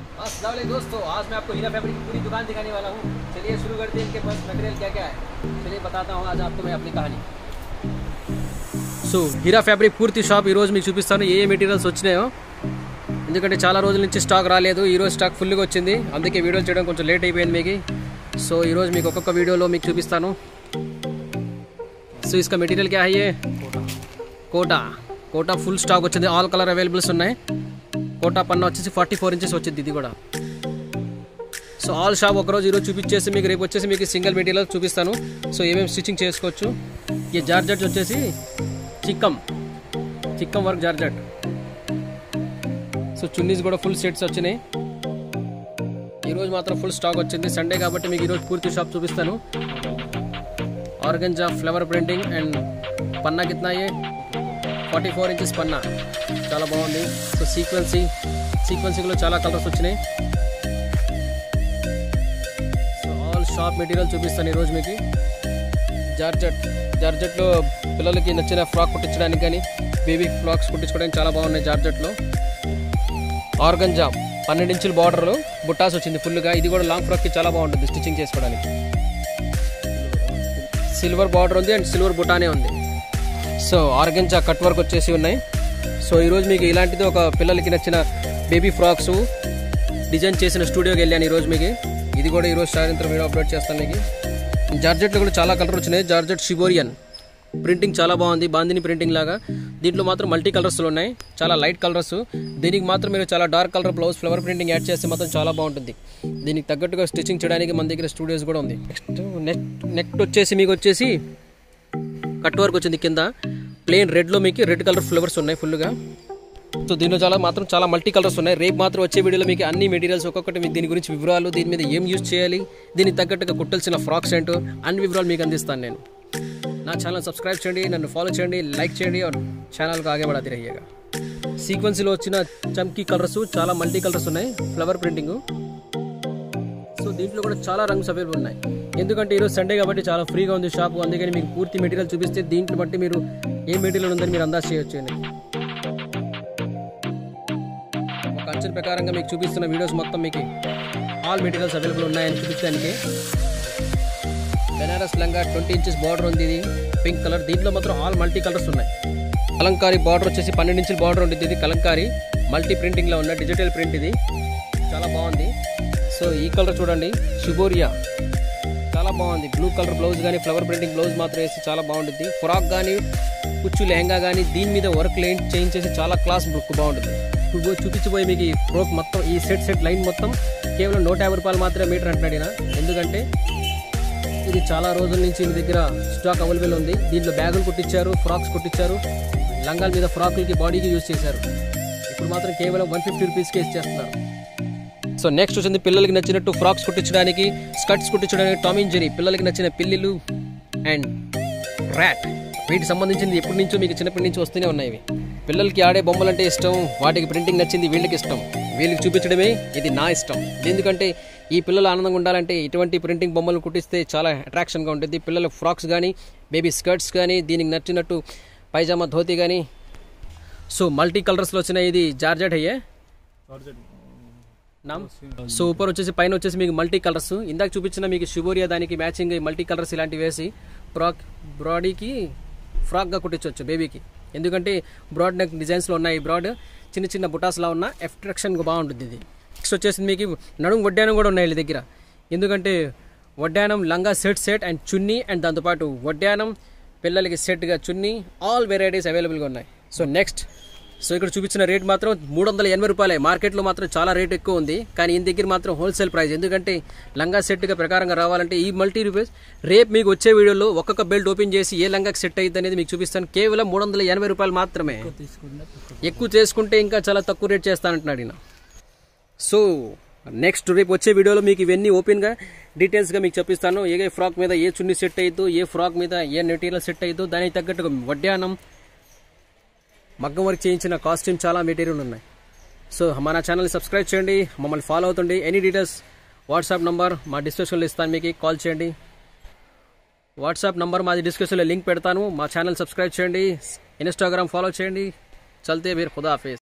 अस्सलाम वालेकुम दोस्तों आज मैं आपको हीरा फैब्रिक की पूरी दुकान दिखाने वाला हूँ चलिए शुरू करते हैं इनके पास मटेरियल क्या क्या है चलिए बताता हूँ आज आपको मैं अपनी कहानी సో హీరా ఫ్యాబ్రిక్ పూర్తి షాప్ ఈరోజు మీకు చూపిస్తాను ఏ ఏ మెటీరియల్స్ వచ్చినాయో ఎందుకంటే చాలా రోజుల నుంచి స్టాక్ రాలేదు ఈరోజు స్టాక్ ఫుల్గా వచ్చింది అందుకే వీడియోలు చేయడం కొంచెం లేట్ అయిపోయింది మీకు సో ఈరోజు మీకు ఒక్కొక్క వీడియోలో మీకు చూపిస్తాను సో ఇసుక మెటీరియల్ క్యా హై కోటా కోటా ఫుల్ స్టాక్ వచ్చింది ఆల్ కలర్ అవైలబుల్స్ ఉన్నాయి కోటా పన్న వచ్చేసి ఫార్టీ ఫోర్ ఇంచెస్ వచ్చింది ఇది కూడా సో ఆల్ షాప్ ఒకరోజు ఈరోజు చూపించేసి మీకు రేపు వచ్చేసి మీకు సింగిల్ మెటీరియల్ చూపిస్తాను సో ఏమేమి స్టిచ్చింగ్ చేసుకోవచ్చు ఈ జార్జెట్ వచ్చేసి చిక్కం చిక్కం వర్క్ జార్జెట్ సో చున్నీస్ కూడా ఫుల్ సెట్స్ వచ్చినాయి ఈరోజు మాత్రం ఫుల్ స్టాక్ వచ్చింది సండే కాబట్టి మీకు ఈరోజు పూర్తి షాప్ చూపిస్తాను ఆర్గంజా ఫ్లవర్ ప్రింటింగ్ అండ్ పన్నా కిतना ये ఫార్టీ ఫోర్ ఇంచెస్ పన్నా చాలా బాగుంది సో సీక్వెన్సీ సీక్వెన్సీలో చాలా కలర్స్ వచ్చినాయి సో ఆల్ షాప్ మెటీరియల్ చూపిస్తాను ఈరోజు మీకు జార్జెట్ జార్జెట్లో పిల్లలకి నచ్చిన ఫ్రాక్ కుట్టించడానికి కానీ బేబీ ఫ్రాక్స్ కుట్టించుకోవడానికి చాలా బాగున్నాయి జార్జెట్లో ఆర్గంజా పన్నెండు ఇంచుల బార్డర్లో బుట్టాస్ వచ్చింది ఫుల్గా ఇది కూడా లాంగ్ ఫ్రాక్కి చాలా బాగుంటుంది స్టిచ్చింగ్ చేసుకోవడానికి సిల్వర్ బార్డర్ ఉంది అండ్ సిల్వర్ బుటానే ఉంది సో ఆర్గంజా కట్ వర్క్ వచ్చేసి ఉన్నాయి సో ఈరోజు మీకు ఇలాంటిది ఒక పిల్లలకి నచ్చిన బేబీ ఫ్రాక్స్ డిజైన్ చేసిన స్టూడియోకి వెళ్ళాను ఈరోజు మీకు ఇది కూడా ఈరోజు సాయంత్రం వీడియో అప్లోడ్ చేస్తాను మీకు జార్జెట్లో కూడా చాలా కలర్ వచ్చినాయి జార్జెట్ షిబోరియన్ ప్రింటింగ్ చాలా బాగుంది బాందిని ప్రింటింగ్ లాగా దీంట్లో మాత్రం మల్టీ కలర్స్లో ఉన్నాయి చాలా లైట్ కలర్స్ దీనికి మాత్రం మీరు చాలా dark colour blouse flower printing add చేస్తే మాత్రం చాలా బాగుంటుంది దీనికి తగ్గట్టుగా స్టిచ్చింగ్ చేయడానికి మన దగ్గర స్టూడియోస్ కూడా ఉంది నెక్స్ట్ నెక్ నెక్స్ట్ వచ్చేసి మీకు వచ్చేసి కట్ వర్క్ వచ్చింది కింద ప్లెయిన్ రెడ్లో మీకు రెడ్ కలర్ ఫ్లవర్స్ ఉన్నాయి ఫుల్గా సో దీనిలో చాలా మాత్రం చాలా మల్టీ కలర్స్ ఉన్నాయి రేపు మాత్రం వచ్చే వీడియోలో మీకు అన్ని మెటీరియల్స్ ఒక్కొక్కటి మీకు దీని గురించి వివరాలు దీని మీద ఏం యూజ్ చేయాలి దీనికి తగ్గట్టుగా కుట్టాల్సిన ఫ్రాక్స్ ఏంటో అన్ని వివరాలు మీకు అందిస్తాను నేను నా ఛానల్ సబ్స్క్రైబ్ చేయండి నన్ను ఫాలో చేయండి లైక్ చేయండి और ఛానల్కి ఆగే బడా తిరగేగా సీక్వెన్స్లో వచ్చిన చమ్కీ కలర్స్ చాలా మల్టీ కలర్స్ ఉన్నాయి ఫ్లవర్ ప్రింటింగ్ సో దీంట్లో కూడా చాలా రంగ్స్ అవైలబుల్ ఉన్నాయి ఎందుకంటే ఈరోజు సండే కాబట్టి చాలా ఫ్రీగా ఉంది షాపు అందుకని మీకు పూర్తి మెటీరియల్ చూపిస్తే దీంట్లో బట్టి మీరు ఏ మెటీరియల్ ఉందని మీరు అందాజ్ చేయొచ్చు అని ఒక అంచనా ప్రకారంగా మీకు చూపిస్తున్న వీడియోస్ మొత్తం మీకు ఆల్ మెటీరియల్స్ అవైలబుల్ ఉన్నాయని చూపించడానికి బెనారస్ లంగా ట్వంటీ ఇంచెస్ బార్డర్ ఉంది ఇది పింక్ కలర్ దీంట్లో మాత్రం ఆల్ మల్టీ కలర్స్ ఉన్నాయి కలంకారీ బార్డర్ వచ్చేసి పన్నెండు ఇంచుల బార్డర్ ఉంటుంది ఇది కలంకారీ మల్టీ ప్రింటింగ్లో ఉన్న డిజిటల్ ప్రింట్ ఇది చాలా బాగుంది సో ఈ కలర్ చూడండి షిబోరియా చాలా బాగుంది బ్లూ కలర్ బ్లౌజ్ కానీ ఫ్లవర్ ప్రింటింగ్ బ్లౌజ్ మాత్రం వేసి చాలా బాగుంటుంది ఫ్రాక్ కానీ కుచ్చు లెహంగా కానీ దీని మీద వర్క్ లైన్ చేయించేసి చాలా క్లాస్ లుక్ బాగుంటుంది ఇప్పుడు చూపించిపోయి మీకు ఈ ఫ్రోక్ మొత్తం ఈ సెట్ సెట్ లైన్ మొత్తం కేవలం నూట యాభై రూపాయలు మాత్రమే మీటర్ అంటున్నాడు ఈయన. ఎందుకంటే ఇది చాలా రోజుల నుంచి మీ దగ్గర స్టాక్ అవైలబుల్ ఉంది దీంట్లో బ్యాగులు కుట్టించారు ఫ్రాక్స్ కుట్టించారు లంగాల మీద ఫ్రాకులకి బాడీకి యూజ్ చేశారు ఇప్పుడు మాత్రం కేవలం వన్ ఫిఫ్టీ రూపీస్కి ఇచ్చేస్తున్నారు సో నెక్స్ట్ వచ్చింది పిల్లలకి నచ్చినట్టు ఫ్రాక్స్ కుట్టించడానికి స్కర్ట్స్ కుట్టించడానికి టామిన్ జెరీ పిల్లలకి నచ్చిన పిల్లిలు అండ్ ర్యాట్ వీటికి సంబంధించింది ఎప్పటి నుంచో మీకు చిన్నప్పటి నుంచి వస్తూనే ఉన్నాయి ఇవి పిల్లలకి ఆడే బొమ్మలంటే ఇష్టం వాటికి ప్రింటింగ్ నచ్చింది వీళ్ళకి ఇష్టం వీళ్ళకి చూపించడమే ఇది నా ఇష్టం ఎందుకంటే ఈ పిల్లలు ఆనందంగా ఉండాలంటే ఇటువంటి ప్రింటింగ్ బొమ్మలు కుట్టిస్తే చాలా అట్రాక్షన్గా ఉంటుంది పిల్లల ఫ్రాక్స్ కానీ బేబీ స్కర్ట్స్ కానీ దీనికి నచ్చినట్టు పైజామా ధోతి కానీ సో మల్టీ కలర్స్లో వచ్చిన ఇది జార్జెట్ అయ్యే నామ్ సో ఊపర్ వచ్చేసి పైన వచ్చేసి మీకు మల్టీ కలర్స్ ఇందాక చూపించిన మీకు షిబోరియా దానికి మ్యాచింగ్ మల్టీ కలర్స్ ఇలాంటివి వేసి ఫ్రాక్ బాడీకి ఫ్రాక్గా కుట్టించవచ్చు బేబీకి ఎందుకంటే బ్రాడ్ నెక్ డిజైన్స్లో ఉన్నాయి బ్రాడ్ చిన్న చిన్న బుటాస్లా ఉన్న అట్రాక్షన్గా బాగుంటుంది ఇది నెక్స్ట్ వచ్చేసి మీకు నడుము వడ్డానం కూడా ఉన్నాయి వీళ్ళ దగ్గర ఎందుకంటే వడ్డానం లంగా set set and chunni and దాంతోపాటు వడ్డానం పిల్లలకి సెట్గా చున్నీ ఆల్ వెరైటీస్ అవైలబుల్గా ఉన్నాయి సో నెక్స్ట్ సో ఇక్కడ చూపించిన రేట్ మాత్రం మూడు వందల ఎనభై రూపాయలే మార్కెట్లో మాత్రం చాలా రేట్ ఎక్కువ ఉంది కానీ ఈ దగ్గర మాత్రం హోల్సేల్ ప్రైస్ ఎందుకంటే లంగా సెట్గా ప్రకారంగా రావాలంటే ఈ మల్టీ రూపీస్ రేపు మీకు వచ్చే వీడియోలో ఒక్కొక్క బెల్ట్ ఓపెన్ చేసి ఏ లంగాకి సెట్ అయ్యింది అనేది మీకు చూపిస్తాను కేవలం మూడు వందల ఎనభై రూపాయలు మాత్రమే ఎక్కువ చేసుకుంటే ఇంకా చాలా తక్కువ రేట్ చేస్తానంటున్నాడు ఈయన సో నెక్స్ట్ రేపు వచ్చే వీడియోలో మీకు ఇవన్నీ ఓపెన్గా డీటెయిల్స్గా మీకు చెప్పిస్తాను ఏ ఫ్రాక్ మీద ఏ చున్నీ సెట్ అయ్యిద్దో ఏ ఫ్రాక్ మీద ఏ మెటీరియల్ సెట్ అయ్యిద్దో దానికి తగ్గట్టుగా వడ్డానం మగ్గం వర్క్ చేయించిన కాస్ట్యూమ్ చాలా మెటీరియల్ ఉన్నాయి సో మన ఛానల్ని సబ్స్క్రైబ్ చేయండి మమ్మల్ని ఫాలో అవుతుండి ఎనీ డీటెయిల్స్ వాట్సాప్ నంబర్ మా డిస్క్రిప్షన్లో ఇస్తాను మీకు కాల్ చేయండి వాట్సాప్ నంబర్ మాది డిస్క్రిప్షన్లో లింక్ పెడతాను మా ఛానల్ సబ్స్క్రైబ్ చేయండి ఇన్స్టాగ్రామ్ ఫాలో చేయండి చల్తే మీరు ఖుదా హాఫీజ్